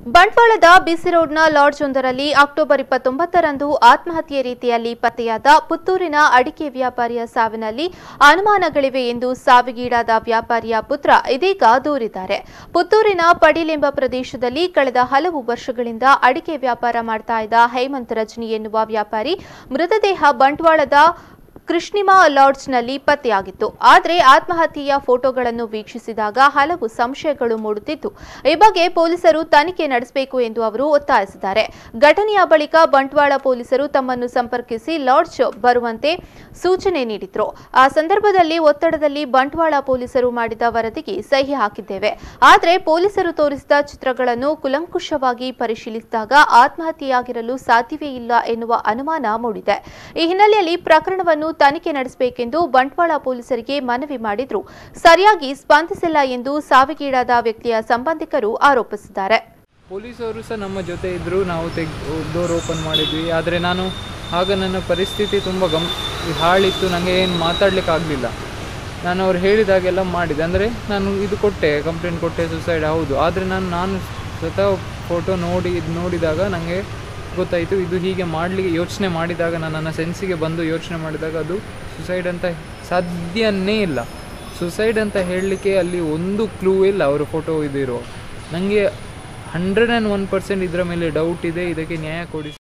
ಬಂಟ್ವಾಳದ ಬಿಸಿ ರೋಡ್ನ lodge ಒಂದರಲ್ಲಿ October ಇಪ್ಪತ್ತೊಂಬತ್ತರಂದು ಆತ್ಮಹತ್ಯೆ ರೀತಿಯಲ್ಲಿ ಪತ್ತೆಯಾದ ಪುತ್ತೂರಿನ ಅಡಿಕೆ ವ್ಯಾಪಾರಿಯ ಸಾವಿನಲ್ಲಿ ಅನುಮಾನಗಳಿವೆ ಎಂದು ಸಾವಿಗೀಡಾದ ವ್ಯಾಪಾರಿಯ ಪುತ್ರ ಇದೀಗ ದೂರಿದ್ದಾರೆ ಪುತ್ತೂರಿನ ಪಡಿಲೆಂಬ ಪ್ರದೇಶದಲ್ಲಿ ಕಳೆದ ಹಲವು ವರ್ಷಗಳಿಂದ ಅಡಿಕೆ ವ್ಯಾಪಾರ ಮಾಡ್ತಾ ಇದ್ದ ಹೇಮಂತ್ ರಜನಿ ಎನ್ನುವ ವ್ಯಾಪಾರಿ ಮೃತದೇಹ ಬಂಟ್ವಾಳದ ಕೃಷ್ಣಿಮಾ ಲಾಡ್ಜ್ನಲ್ಲಿ ಪತ್ತೆಯಾಗಿತ್ತು ಆದರೆ ಆತ್ಮಹತ್ಯೆಯ ಫೋಟೋಗಳನ್ನು ವೀಕ್ಷಿಸಿದಾಗ ಹಲವು ಸಂಶಯಗಳು ಮೂಡುತ್ತಿದ್ದು ಈ ಬಗ್ಗೆ ಪೊಲೀಸರು ತನಿಖೆ ನಡೆಸಬೇಕು ಎಂದು ಅವರು ಒತ್ತಾಯಿಸಿದ್ದಾರೆ ಘಟನೆಯ ಬಳಿಕ ಬಂಟ್ವಾಳ ಪೊಲೀಸರು ತಮ್ಮನ್ನು ಸಂಪರ್ಕಿಸಿ ಲಾಡ್ಜ್ ಬರುವಂತೆ ಸೂಚನೆ ನೀಡಿದ್ರು ಆ ಸಂದರ್ಭದಲ್ಲಿ ಒತ್ತಡದಲ್ಲಿ ಬಂಟ್ವಾಳ ಪೊಲೀಸರು ಮಾಡಿದ ವರದಿಗೆ ಸಹಿ ಹಾಕಿದ್ದೇವೆ ಆದರೆ ಪೊಲೀಸರು ತೋರಿಸಿದ ಚಿತ್ರಗಳನ್ನು ಕುಲಂಕುಷವಾಗಿ ಪರಿಶೀಲಿಸಿದಾಗ ಆತ್ಮಹತ್ಯೆಯಾಗಿರಲು ಸಾಧ್ಯವೇ ಇಲ್ಲ ಎನ್ನುವ ಅನುಮಾನ ಮೂಡಿದೆ ಈ ಹಿನ್ನೆಲೆಯಲ್ಲಿ ಪ್ರಕರಣವನ್ನು ತನಿಖೆ ನಡೆಸಬೇಕೆಂದು ಬಂಟ್ವಾಳ ಪೊಲೀಸರಿಗೆ ಮನವಿ ಮಾಡಿದ್ರು ಸರಿಯಾಗಿ ಸ್ಪಂದಿಸಿಲ್ಲ ಎಂದು ಸಾವಿಗೀಡಾದ ವ್ಯಕ್ತಿಯ ಸಂಬಂಧಿಕರು ಆರೋಪಿಸಿದ್ದಾರೆ ಪೊಲೀಸವರು ಸಹ ನಮ್ಮ ಜೊತೆ ಇದ್ದರು ನಾವು ತೆಗ್ ಡೋರ್ ಓಪನ್ ಮಾಡಿದ್ವಿ ಆದರೆ ನಾನು ಆಗ ನನ್ನ ಪರಿಸ್ಥಿತಿ ತುಂಬ ಗಮ್ ಹಾಳಿತ್ತು ನನಗೆ ಏನು ಮಾತಾಡ್ಲಿಕ್ಕೆ ಆಗಲಿಲ್ಲ ನಾನು ಅವ್ರು ಹೇಳಿದಾಗೆಲ್ಲ ಮಾಡಿದೆ ಅಂದರೆ ನಾನು ಇದು ಕೊಟ್ಟೆ ಕಂಪ್ಲೇಂಟ್ ಕೊಟ್ಟೆ ಸುಸೈಡ್ ಹೌದು ಆದರೆ ನಾನು ನಾನು ಸ್ವತಃ ಫೋಟೋ ನೋಡಿ ಇದು ನೋಡಿದಾಗ ನನಗೆ ಗೊತ್ತಾಯಿತು ಇದು ಹೀಗೆ ಮಾಡಲಿಕ್ಕೆ ಯೋಚನೆ ಮಾಡಿದಾಗ ನಾನು ನನ್ನ ಸೆನ್ಸಿಗೆ ಬಂದು ಯೋಚನೆ ಮಾಡಿದಾಗ ಅದು ಸುಸೈಡ್ ಅಂತ ಸಾಧ್ಯನೇ ಇಲ್ಲ ಸುಸೈಡ್ ಅಂತ ಹೇಳಲಿಕ್ಕೆ ಅಲ್ಲಿ ಒಂದು ಕ್ಲೂ ಇಲ್ಲ ಅವರು ಫೋಟೋ ಇದಿರೋ ನನಗೆ ಹಂಡ್ರೆಡ್ ಆ್ಯಂಡ್ ಒನ್ ಪರ್ಸೆಂಟ್ ಇದರ ಮೇಲೆ ಡೌಟ್ ಇದೆ ಇದಕ್ಕೆ ನ್ಯಾಯ ಕೊಡಿಸಿ